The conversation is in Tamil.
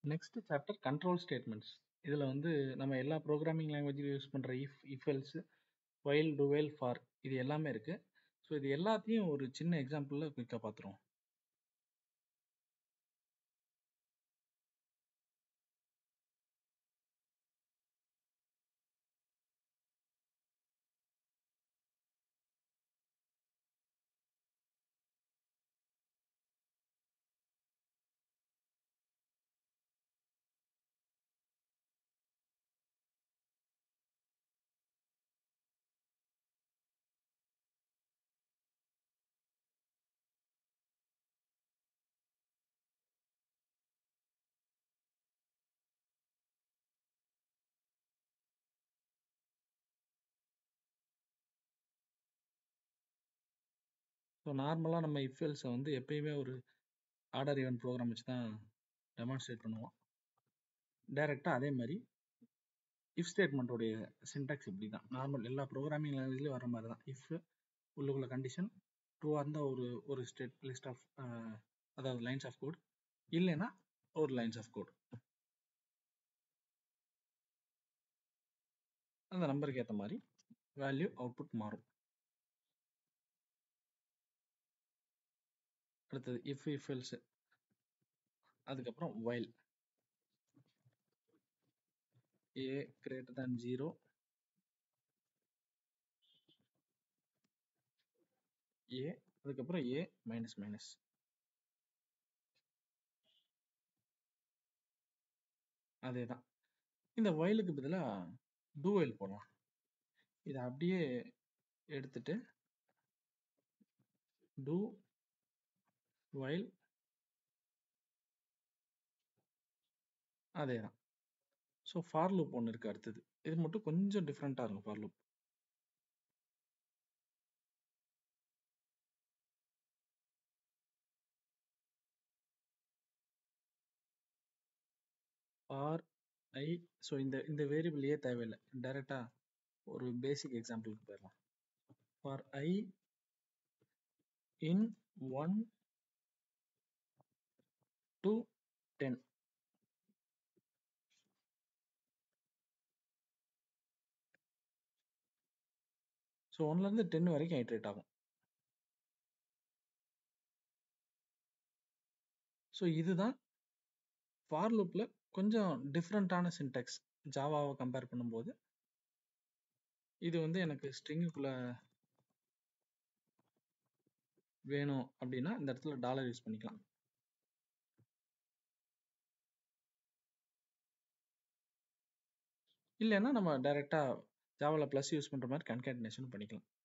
நெக்ஸ்ட் சாப்டர் கண்ட்ரோல் ஸ்டேட்மெண்ட்ஸ் இதில் வந்து நம்ம எல்லா ப்ரோக்ராமிங் லாங்குவேஜிலும் யூஸ் பண்ணுற if if else while do while for இது எல்லாமே இருக்குது ஸோ இது எல்லாத்தையும் ஒரு சின்ன எக்ஸாம்பிளில் குயிக்காக பார்த்துருவோம் ஸோ நார்மலாக நம்ம இஃப் எல்ஸை வந்து எப்பயுமே ஒரு ஆர்டர் ஈவன் ப்ரோக்ராம் வச்சு தான் டெமான்ஸ்ட்ரேட் பண்ணுவோம் டைரெக்டாக அதே மாதிரி இஃப் ஸ்டேட்மெண்ட்டோடைய சின்டாக்ஸ் இப்படி தான் நார்மல் எல்லா ப்ரோக்ராமிங் லாங்குவேஜ்லேயும் வர மாதிரி தான் இஃப் உள்ளுக்குள்ள கண்டிஷன் ட்ரூவாக இருந்தால் ஒரு ஒரு ஸ்டேட் லிஸ்ட் ஆஃப் அதாவது லைன்ஸ் ஆஃப் கோட் இல்லைன்னா ஒரு லைன்ஸ் ஆஃப் கோட் அந்த நம்பருக்கு ஏற்ற மாதிரி வேல்யூ அவுட்புட் மாறும் அடுத்தது இஃப் இஃப் எல்ஸ் அதுக்கப்புறம் while a greater than zero a அதுக்கப்புறம் ஏ மைனஸ் மைனஸ் அதே தான் இந்த வயலுக்கு பதிலாக டூ வயல் போடலாம் இதை அப்படியே எடுத்துட்டு டூ வைல் அதே தான் ஸோ ஃபார் லூப் ஒன்று இருக்குது அடுத்தது இது மட்டும் கொஞ்சம் டிஃப்ரெண்ட்டாக இருக்கும் for loop for I so இந்த இந்த வேரியபிள் ஏ தேவையில்லை டைரெக்டாக ஒரு பேசிக் எக்ஸாம்பிளுக்கு போயிடலாம் for I in one to ten so ஒன்லேருந்து டென் வரைக்கும் ஐட்ரேட் ஆகும் ஸோ இதுதான் ஃபார் லூப்பில் கொஞ்சம் டிஃப்ரெண்ட்டான சின்டெக்ஸ் ஜாவாவை கம்பேர் பண்ணும்போது இது வந்து எனக்கு ஸ்ட்ரிங்குக்குள்ள வேணும் அப்படின்னா இந்த இடத்துல டாலர் யூஸ் பண்ணிக்கலாம் இல்லைன்னா நம்ம டைரெக்டாக ஜாவாவில் ப்ளஸ் யூஸ் பண்ணுற மாதிரி கன்கேட்டினேஷன் பண்ணிக்கலாம்